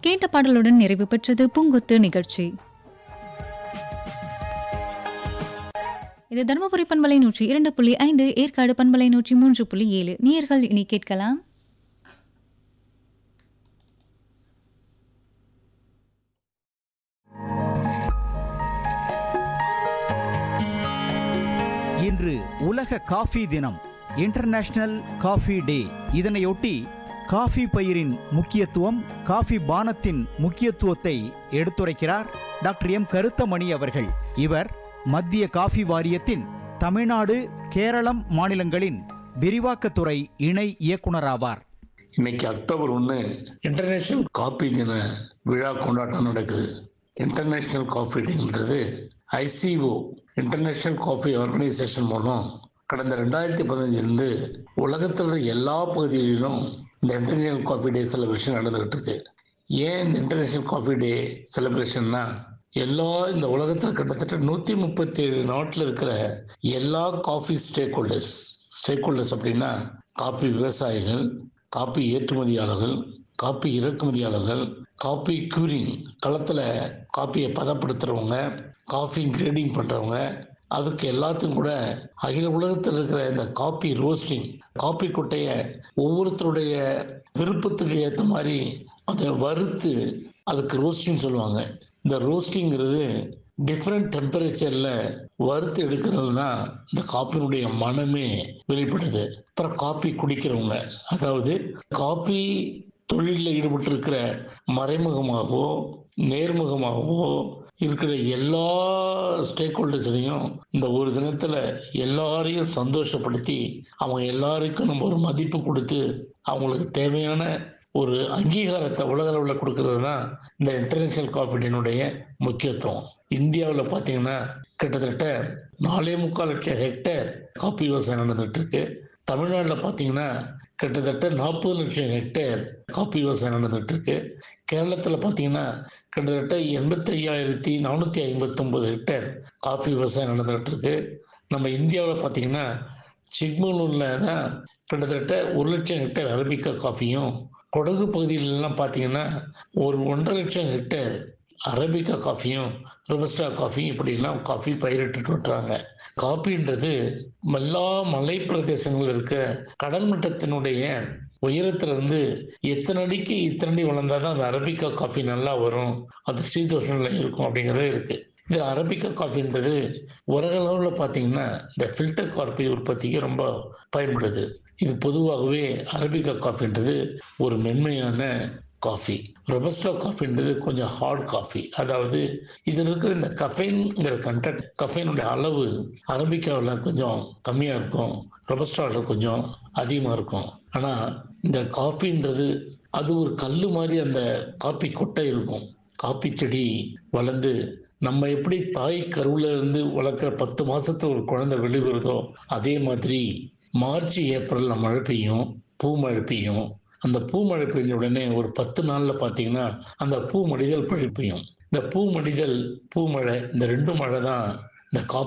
கேட்ட பாடலுடன் நிறைவு பெற்றது பூங்கொத்து நிகழ்ச்சி இது தருமபுரி பண்பலை நூற்றி இரண்டு புள்ளி ஐந்து ஏற்காடு பண்பலை நூற்றி மூன்று புள்ளி ஏழு நேயர்கள் இனி கேட்கலாம் இன்று உலக காஃபி தினம் இன்டர்நேஷனல் காஃபி டே இதனையொட்டி காஃபி பயிரின் முக்கியத்துவம் காஃபி பானத்தின் முக்கியத்துவத்தை எடுத்துரைக்கிறார் டாக்டர் எம் கருத்தமணி அவர்கள் இவர் மத்திய காஃபி வாரியத்தின் தமிழ்நாடு கேரளம் மாநிலங்களின் விரிவாக்கத்துறை இணை இயக்குனராவார் இன்னைக்கு அக்டோபர் ஒன்று இன்டர்நேஷனல் காபி தின விழா கொண்டாட்டம் நடக்குது இன்டர்நேஷனல் காஃபி டேன்றது ஐசிஓ இன்டர்நேஷனல் காஃபி ஆர்கனைசேஷன் மூலம் கடந்த ரெண்டாயிரத்தி பதினஞ்சிலிருந்து உலகத்தில் இருக்க எல்லா பகுதிகளிலும் இந்த இன்டர்நேஷனல் காஃபி டே செலிப்ரேஷன் நடந்துகிட்டு இருக்கு ஏன் இந்த இன்டர்நேஷனல் காஃபி டே செலிப்ரேஷன்னா எல்லா இந்த உலகத்தில் கிட்டத்தட்ட நூற்றி முப்பத்தி ஏழு நாட்டில் இருக்கிற எல்லா coffee stakeholders stakeholders அப்படின்னா காப்பி விவசாயிகள் காப்பி ஏற்றுமதியாளர்கள் காப்பி இறக்குமதியாளர்கள் காப்பி க்யூரிங் களத்தில் காப்பியை பதப்படுத்துகிறவங்க காஃபி கிரேடிங் பண்ணுறவங்க அதுக்கு எல்லாத்துக்கும் கூட அகில உலகத்தில் இருக்கிற இந்த காப்பி ரோஸ்டிங் காப்பி கொட்டையை ஒவ்வொருத்தருடைய விருப்பத்துக்கு ஏற்ற மாதிரி அதை வறுத்து அதுக்கு ரோஸ்டிங் சொல்லுவாங்க இந்த ரோஸ்டிங்கிறது டிஃப்ரெண்ட் டெம்பரேச்சரில் வறுத்து எடுக்கிறது தான் இந்த காப்பினுடைய மனமே வெளிப்படுது அப்புறம் காப்பி குடிக்கிறவங்க அதாவது காப்பி தொழிலில் ஈடுபட்டு இருக்கிற மறைமுகமாகவோ நேர்முகமாகவோ இருக்கிற எல்லா ஸ்டேக் ஹோல்டர்ஸையும் இந்த ஒரு தினத்தில் எல்லாரையும் சந்தோஷப்படுத்தி அவங்க எல்லாருக்கும் நம்ம ஒரு மதிப்பு கொடுத்து அவங்களுக்கு தேவையான ஒரு அங்கீகாரத்தை உலக அளவில் கொடுக்கறது தான் இந்த இன்டர்நேஷனல் காஃபி டேனுடைய முக்கியத்துவம் இந்தியாவில் பார்த்தீங்கன்னா கிட்டத்தட்ட நாலே முக்கால் லட்சம் ஹெக்டேர் காப்பி விவசாயம் நடந்துட்டு இருக்கு தமிழ்நாட்டில் பார்த்தீங்கன்னா கிட்டத்தட்ட நாற்பது லட்சம் ஹெக்டேர் காப்பி விவசாயம் நடந்துட்டு இருக்கு கேரளத்தில் பார்த்தீங்கன்னா கிட்டத்தட்ட எண்பத்தி ஐயாயிரத்தி நானூற்றி ஐம்பத்தொம்பது ஹெக்டேர் காஃபி விவசாயம் நடந்துகிட்டு இருக்கு நம்ம இந்தியாவில் பார்த்தீங்கன்னா சிக்மங்களூரில் தான் கிட்டத்தட்ட ஒரு லட்சம் ஹெக்டேர் அரபிக்கா காஃபியும் கொடகு பகுதியிலலாம் பார்த்தீங்கன்னா ஒரு ஒன்றரை லட்சம் ஹெக்டேர் அரபிக்கா காஃபியும் ரொபஸ்டா காஃபியும் இப்படிலாம் காஃபி பயிரிட்டு விட்டுறாங்க காஃபின்றது எல்லா மலை பிரதேசங்கள் இருக்கிற கடல் மட்டத்தினுடைய உயரத்திலிருந்து எத்தனை அடிக்கு இத்தனை அடி வளர்ந்தாதான் அந்த அரபிக்கா காஃபி நல்லா வரும் அது சீதோஷனில் இருக்கும் அப்படிங்கிறது இருக்கு இது அரபிக்கா காஃபின்றது உலக அளவில் பார்த்தீங்கன்னா இந்த ஃபில்டர் காஃபி உற்பத்திக்கு ரொம்ப பயன்படுது இது பொதுவாகவே அரபிக்கா காஃபின்றது ஒரு மென்மையான காஃபி ரொபஸ்டா காஃபின்றது கொஞ்சம் ஹார்ட் காஃபி அதாவது இதில் இருக்கிற இந்த கஃபைன்ங்கிற கண்டென்ட் கஃபைனுடைய அளவு அரபிக்காவில் கொஞ்சம் கம்மியாக இருக்கும் ரொபஸ்டாவில் கொஞ்சம் அதிகமாக இருக்கும் ஆனால் இந்த காஃபின்றது அது ஒரு கல் மாதிரி அந்த காப்பி கொட்டை இருக்கும் காப்பி செடி வளர்ந்து நம்ம எப்படி தாய் கருவில் இருந்து வளர்க்குற பத்து மாசத்துல ஒரு குழந்தை வெளிவருதோ அதே மாதிரி மார்ச் ஏப்ரல் மழை பெய்யும் பூ மழை பெய்யும் அந்த பூ மழை பெய்ஞ்ச உடனே ஒரு பத்து நாள்ல பார்த்தீங்கன்னா அந்த பூ மடிதல் பழி பெய்யும் இந்த பூ மடிதல் பூ மழை இந்த ரெண்டு மழை தான் இந்த காப்பி